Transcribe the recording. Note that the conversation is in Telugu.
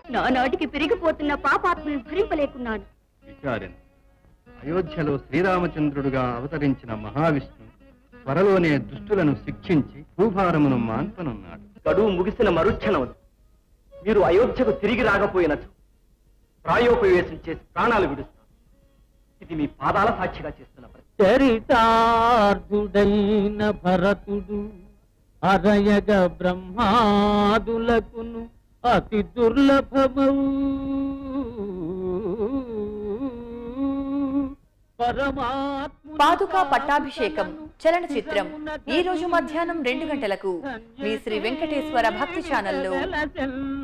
నానాటికి పెరిగిపోతున్న పాపాత్మను భరింపలేకున్నాను విచారణ అయోధ్యలో శ్రీరామచంద్రుడుగా అవతరించిన మహావిష్ణు త్వరలోనే దుష్టులను శిక్షించి భూభారమును మాన్పనున్నాడు గడువు ముగిసిన మరుక్షణం మీరు అయోధ్యకు తిరిగి రాకపోయినచో ప్రాయోపవేశం చేసి ప్రాణాలు విడుస్తాను ఇది మీ పాదాల సాక్షిగా చేస్తున్న ప్రతిజ్ఞ. చరితార్థుడైన భరతుడు అరయగ బ్రహ్మాదులకును అతి దుర్లభమౌ పరమాత్మ పాదుకా పట్టాభిషేకం చలనచిత్రం ఈ రోజు మధ్యాహ్నం రెండు గంటలకు మీ శ్రీ వెంకటేశ్వర భక్తి ఛానల్లో